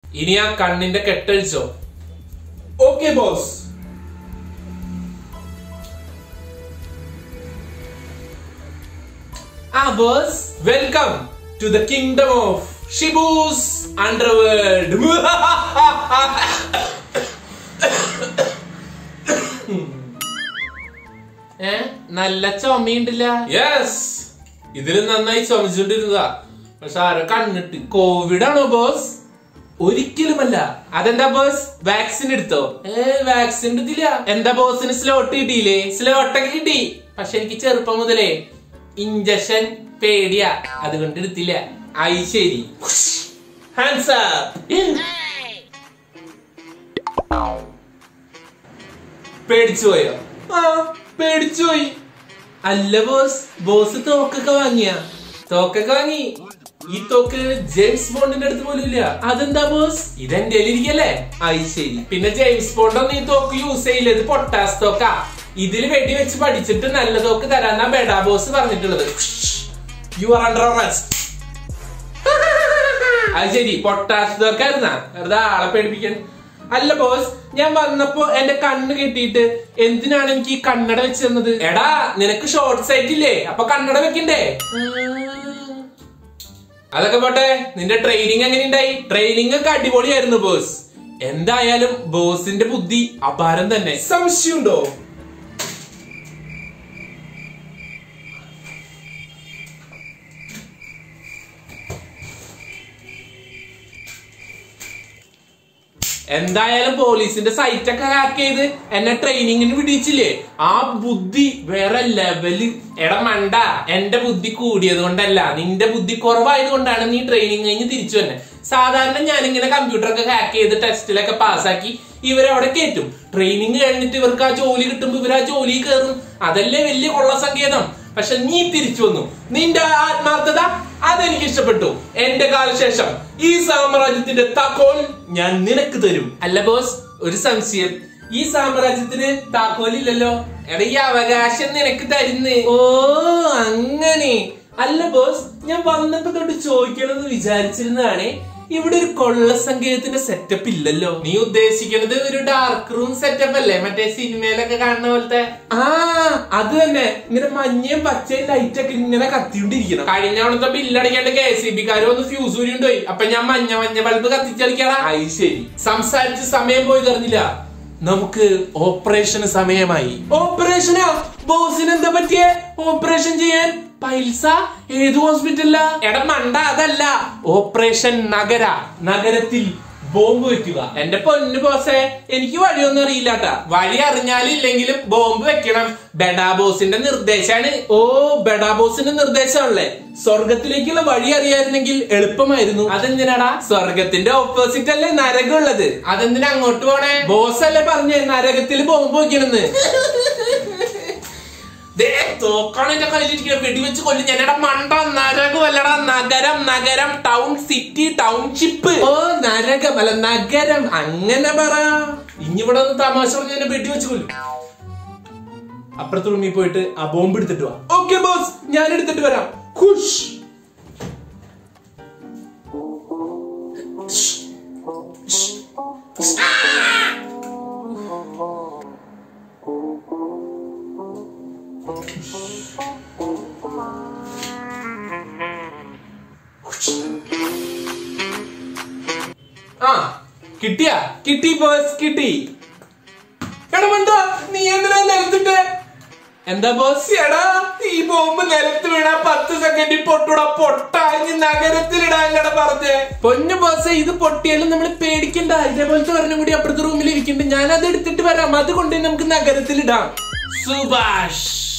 ഇനി ആ കണ്ണിന്റെ കെട്ടഴിച്ചോ ഓക്കെ ബോസ് ആ boss welcome to the kingdom of Shibu's underworld ഏ നല്ല ചുമയുണ്ടില്ല യെസ് ഇതില് നന്നായി ചുമച്ചുകൊണ്ടിരുന്നതാ പക്ഷെ ആരോ കണ്ണിട്ട് കോവിഡ് ആണോ ബോസ് ഒരിക്കലുമല്ല അതെന്താ ബോസ് വാക്സിൻ എടുത്തോ ഏ വാക്സിൻ എടുത്തില്ല എന്താ ബോസിന് സ്ലോട്ട് കിട്ടിയില്ലേ സ്ലോട്ടൊക്കെ കിട്ടി പക്ഷെ എനിക്ക് ചെറുപ്പം മുതലേ ഇഞ്ചക്ഷൻ പേടിയാ അതുകൊണ്ട് എടുത്തില്ല ഐ ശരി ഹാൻഡ്സ് പേടിച്ചു പോയോ ആ പേടിച്ചു പോയി അല്ല ബോസ് ബോസ് തോക്കൊക്കെ വാങ്ങിയ തോക്കൊക്കെ വാങ്ങി ഈ തോക്ക് ജെയിംസ് ബോണ്ടിന്റെ അടുത്ത് പോലും ഇല്ല അതെന്താ ബോസ് ഇതെന്റെ ഇരിക്കല്ലേ ഐ ശരി പിന്നെ ജെയിംസ് ബോണ്ട് ഒന്നും ഈ തോക്ക് യൂസ് ചെയ്യില്ല ഇത് പൊട്ടാസ് തോക്കാ ഇതിൽ വെടി വെച്ച് പഠിച്ചിട്ട് നല്ല തോക്ക് തരാന്നാ ബെഡാ ബോസ് പറഞ്ഞിട്ടുള്ളത് യു ആർ അണ്ടർ അറസ്റ്റ് അത് ശരി പൊട്ടാസ് തോക്കായിരുന്നാ വെറുതെ ആളെ പേടിപ്പിക്കാൻ അല്ല ബോസ് ഞാൻ വന്നപ്പോ എന്റെ കണ്ണ് കെട്ടിയിട്ട് എന്തിനാണ് എനിക്ക് ഈ കണ്ണട വെച്ച് തന്നത് എടാ നിനക്ക് ഷോർട്ട് സൈറ്റ് ഇല്ലേ അപ്പൊ കണ്ണട വെക്കണ്ടേ അതൊക്കെ പോട്ടെ നിന്റെ ട്രെയിനിങ് എങ്ങനെയുണ്ടായി ട്രെയിനിങ് ഒക്കെ അടിപൊളിയായിരുന്നു ബോസ് എന്തായാലും ബോസിന്റെ ബുദ്ധി അപാരം തന്നെ സംശയമുണ്ടോ എന്തായാലും പോലീസിന്റെ സൈറ്റ് ഒക്കെ ഹാക്ക് ചെയ്ത് എന്നെ ട്രെയിനിങ്ങിന് വിടിച്ചില്ലേ ആ ബുദ്ധി വേറെ ലെവല് എടാ മണ്ട എന്റെ ബുദ്ധി കൂടിയത് കൊണ്ടല്ല നിന്റെ ബുദ്ധി കുറവായത് കൊണ്ടാണ് നീ ട്രെയിനിങ് കഴിഞ്ഞ് തിരിച്ചു തന്നെ സാധാരണ ഞാനിങ്ങനെ കമ്പ്യൂട്ടർ ഒക്കെ ഹാക്ക് ചെയ്ത് ടെസ്റ്റിലൊക്കെ പാസ്സാക്കി ഇവരവിടെ കയറ്റും ട്രെയിനിങ് കഴിഞ്ഞിട്ട് ഇവർക്ക് ആ ജോലി കിട്ടുമ്പോ ഇവർ ആ ജോലി കയറും അതല്ലേ വലിയ കൊള്ള സങ്കേതം പക്ഷെ നീ തിരിച്ചു വന്നു നിന്റെ ആത്മാർത്ഥത അതെനിക്ക് ഇഷ്ടപ്പെട്ടു എന്റെ കാലശേഷം ഈ സാമ്രാജ്യത്തിന്റെ താക്കോൽ ഞാൻ നിനക്ക് തരും അല്ല ബോസ് ഒരു സംശയം ഈ സാമ്രാജ്യത്തിന് താക്കോലില്ലല്ലോ എടാ ഈ അവകാശം നിനക്ക് തരുന്നേ ഓ അങ്ങനെ അല്ല ബോസ് ഞാൻ വന്നപ്പോ തൊട്ട് ചോദിക്കണമെന്ന് വിചാരിച്ചിരുന്നതാണ് ഇവിടെ ഒരു കൊള്ള സംഗീതത്തിന്റെ സെറ്റപ്പ് ഇല്ലല്ലോ നീ ഉദ്ദേശിക്കുന്നത് ഒരു ഡാർക്ക് റൂം സെറ്റപ്പ് അല്ലേ മറ്റേ സിനിമയിലൊക്കെ കാണുന്ന പോലത്തെ ആ അത് തന്നെ ഇങ്ങനെ മഞ്ഞയും പച്ചയും ലൈറ്റ് ഒക്കെ ഇങ്ങനെ കത്തിക്കൊണ്ടിരിക്കണം കഴിഞ്ഞ തവണത്തെ ബില്ലടിക്കാണ്ട് കെ എസ് ബി കാരും ഒന്ന് ഫ്യൂസ് ഊരി കൊണ്ടുപോയി അപ്പൊ ഞാൻ മഞ്ഞ മഞ്ഞ ബൾബ് കത്തിച്ചടിക്കാടാ ഐ ശരി സംസാരിച്ച് സമയം പോയി തറിഞ്ഞില്ല നമുക്ക് ഓപ്പറേഷന് സമയമായി ഓപ്പറേഷനാ ബോസിന് എന്താ പറ്റിയേ ഓപ്പറേഷൻ ചെയ്യാൻ പൈൽസ ഏത് ഹോസ്പിറ്റലില എടാ മണ്ട അതല്ല ഓപ്പറേഷൻ നഗര നഗരത്തിൽ ബോംബ് വെക്കുക എന്റെ പൊന്നു ബോസേ എനിക്ക് വഴിയൊന്നും അറിയില്ലാട്ടാ വഴി അറിഞ്ഞാലില്ലെങ്കിലും ബോംബ് വെക്കണം ബെഡാ ബോസിന്റെ നിർദ്ദേശാണ് ഓ ബെഡാ ബോസിന്റെ നിർദ്ദേശമാണല്ലേ സ്വർഗത്തിലേക്കുള്ള വഴി അറിയായിരുന്നെങ്കിൽ എളുപ്പമായിരുന്നു അതെന്തിനാടാ സ്വർഗത്തിന്റെ ഓപ്പോസിറ്റ് അല്ലേ നരകം ഉള്ളത് അതെന്തിനാ അങ്ങോട്ട് പോണേ ബോസ് അല്ലേ പറഞ്ഞേ നരകത്തിൽ ബോംബ് വെക്കണെന്ന് ദേ, തോക്കാണ് എന്റെ കയ്യിലിരിക്കുന്നത് വെടിവെച്ച് കൊല്ലും ഞാനടാ മണ്ട നരകമല്ലടാ നഗരം നഗരം ടൗൺ സിറ്റി ടൗൺഷിപ്പ് ഓ നരകം അല്ല നഗരം അങ്ങനെ പറ ഇനി ഇവിടെ ഒന്ന് തമാശ പറഞ്ഞ് എന്നെ വെടിവെച്ച് കൊല്ലും അപ്പുറത്ത് റൂമിൽ പോയിട്ട് ആ ബോംബ് എടുത്തിട്ട് വാ ഓക്കെ ബോസ് ഞാൻ എടുത്തിട്ട് വരാം ഖുഷ് ആ കിട്ടിയാ കിട്ടി ബോസ് കിട്ടി എടാ മണ്ട നീ എന്തിനാ നിലത്തിട്ട് എന്താ ബോസ് എടാ ഈ ബോംബ് നിലത്ത് വീണ പത്ത് സെക്കൻഡിൽ പൊട്ടൂടാ പൊട്ടാഞ്ഞ് നഗരത്തിലിടാൻ പറഞ്ഞേ പൊന്നു ബോസ് ഇത് പൊട്ടിയാലും നമ്മൾ പേടിക്കണ്ട ഇതേപോലത്തെ ഒരെണ്ണം കൂടി അപ്പുറത്തെ റൂമിൽ ഇരിക്കുന്നുണ്ട് ഞാൻ അത് എടുത്തിട്ട് വരാം അതുകൊണ്ട് നമുക്ക് നഗരത്തിലിടാം സുഭാഷ്